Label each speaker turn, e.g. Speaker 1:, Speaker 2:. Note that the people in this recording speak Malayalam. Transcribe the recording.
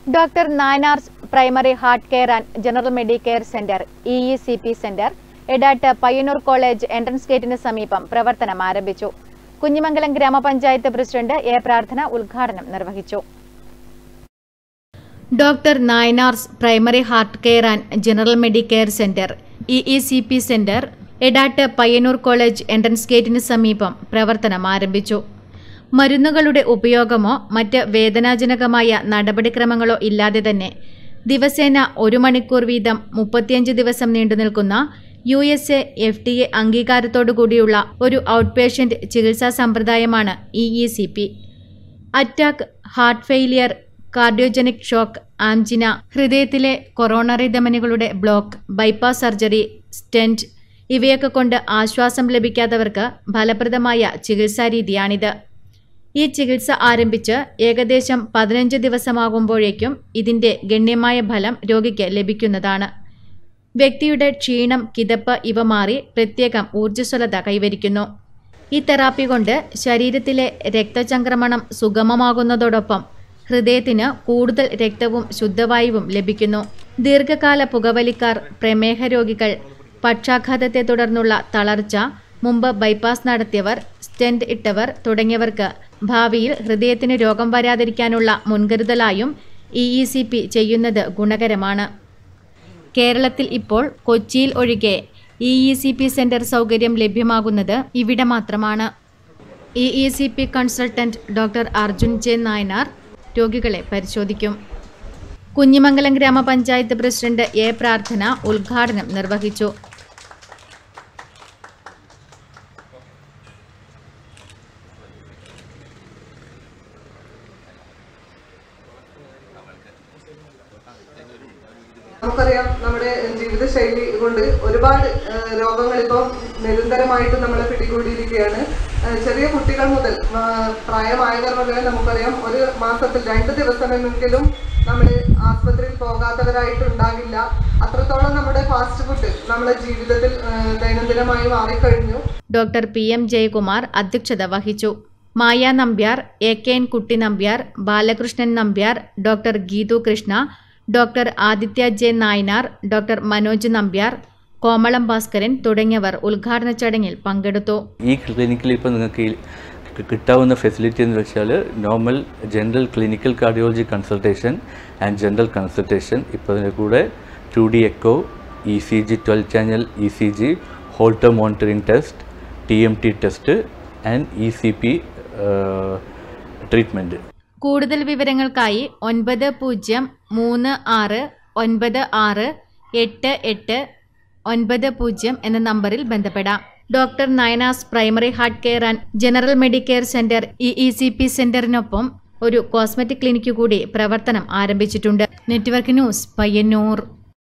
Speaker 1: ഡോക്ടർ നാനാർസ് primary heart care and general medicare centre E E C P centre Edat Payyanur college entrance ഗേറ്റിന് സമീപം പ്രവർത്തനം ആരംഭിച്ചു കുഞ്ഞിമംഗലം ഗ്രാമപഞ്ചായത്ത് പ്രസിഡന്റ് എ പ്രാർത്ഥന ഉദ്ഘാടനം നിർവഹിച്ചു doctor Nayanar's primary heart care and general medicare centre E E C P centre Edat Payyanur college entrance ഗേറ്റിന് സമീപം പ്രവർത്തനം ആരംഭിച്ചു മരുന്നുകളുടെ ഉപയോഗമോ മറ്റ് വേദനാജനകമായ നടപടിക്രമങ്ങളോ ഇല്ലാതെ തന്നെ ദിവസേന ഒരു മണിക്കൂർ വീതം മുപ്പത്തിയഞ്ച് ദിവസം നീണ്ടുനിൽക്കുന്ന U S A F T A അംഗീകാരത്തോടുകൂടിയുള്ള ഒരു ഔട്ട് പേഷ്യന്റ് ചികിത്സാ സമ്പ്രദായമാണ് E E C P attack heart failure cardiogenic shock angina ഹൃദയത്തിലെ കൊറോണറി ധമനികളുടെ ബ്ലോക്ക് ബൈപ്പാസ് സർജറി സ്റ്റെന്റ് ഇവയൊക്കെ കൊണ്ട് ആശ്വാസം ലഭിക്കാത്തവർക്ക് ഫലപ്രദമായ ചികിത്സാരീതിയാണിത് ഈ ചികിത്സ ആരംഭിച്ച് ഏകദേശം പതിനഞ്ച് ദിവസമാകുമ്പോഴേക്കും ഇതിന്റെ ഗണ്യമായ ഫലം രോഗിക്ക് ലഭിക്കുന്നതാണ് വ്യക്തിയുടെ ക്ഷീണം കിതപ്പ് ഇവ മാറി പ്രത്യേകം ഊർജ്ജസ്വലത കൈവരിക്കുന്നു ഈ തെറാപ്പി കൊണ്ട് ശരീരത്തിലെ രക്തചംക്രമണം സുഗമമാകുന്നതോടൊപ്പം ഹൃദയത്തിന് കൂടുതൽ രക്തവും ശുദ്ധവായുവും ലഭിക്കുന്നു ദീർഘകാല പുകവലിക്കാർ പ്രമേഹ രോഗികൾ പക്ഷാഘാതത്തെ തുടർന്നുള്ള തളർച്ച മുമ്പ് ബൈപ്പാസ് നടത്തിയവർ സ്റ്റെന്റ് ഇട്ടവർ തുടങ്ങിയവർക്ക് ഭാവിയിൽ ഹൃദയത്തിന് രോഗം വരാതിരിക്കാനുള്ള മുൻകരുതലായും ഇ ഇ സി പി ചെയ്യുന്നത് ഗുണകരമാണ് കേരളത്തിൽ ഇപ്പോൾ കൊച്ചിയിൽ ഒഴികെ E E C P centre സൗകര്യം ലഭ്യമാകുന്നത് ഇവിടെ മാത്രമാണ് E E C P consultant doctor Arjun J Nayanar രോഗികളെ പരിശോധിക്കും കുഞ്ഞിമംഗലം ഗ്രാമപഞ്ചായത്ത് പ്രസിഡന്റ് എ പ്രാർത്ഥന ഉദ്ഘാടനം നിർവഹിച്ചു
Speaker 2: നമുക്കറിയാം നമ്മുടെ ജീവിതശൈലി കൊണ്ട് ഒരുപാട് രോഗങ്ങൾ ഇപ്പം നിരന്തരമായിട്ട് നമ്മളെ പിടികൂടിയിരിക്കുകയാണ് ആ, ചെറിയ കുട്ടികൾ മുതൽ ആ, പ്രായമായവർ വരെ നമുക്കറിയാം ഒരു മാസത്തിൽ രണ്ട് ദിവസമെങ്കിലും നമ്മൾ ആസ്പത്രിയിൽ പോകാത്തവരായിട്ട് ഉണ്ടാകില്ല അത്രത്തോളം നമ്മുടെ ഫാസ്റ്റ് ഫുഡ് നമ്മുടെ ജീവിതത്തിൽ ആ, ദൈനംദിനമായി മാറിക്കഴിഞ്ഞു
Speaker 1: ഡോക്ടർ പി എം ജയകുമാർ അധ്യക്ഷത വഹിച്ചു Maya Nambiar A K N Kutty Nambiar Balakrishnan Nambiar doctor Geethu Krishna doctor Aditya J Nayanar doctor Manoj Nambiar Komalam Bhaskaran തുടങ്ങിയവർ ഉദ്ഘാടന ചടങ്ങിൽ പങ്കെടുത്തു
Speaker 3: ഈ ക്ലിനിക്കിൽ ഇപ്പോൾ നിങ്ങൾക്ക് ഈ കി- കിട്ടാവുന്ന ഫെസിലിറ്റി എന്ന് വെച്ചാൽ normal general clinical cardiology consultation and general consultation ഇപ്പോൾ അതിൻ്റെ കൂടെ two D echo E C G twelve channel E C G Holter monitoring test T M T test and E C P treatment
Speaker 1: കൂടുതൽ വിവരങ്ങൾക്കായി ഒൻപത് പൂജ്യം മൂന്ന് ആറ് ഒൻപത് ആറ് എട്ട് എട്ട് ഒൻപത് പൂജ്യം എന്ന നമ്പറിൽ ബന്ധപ്പെടാം doctor Nayanar's primary heart care and general medicare centre E E C P സെന്ററിനൊപ്പം ഒരു കോസ്മെറ്റിക് ക്ലിനിക്ക് കൂടി പ്രവർത്തനം ആരംഭിച്ചിട്ടുണ്ട് നെറ്റ്വർക്ക് ന്യൂസ് പയ്യന്നൂർ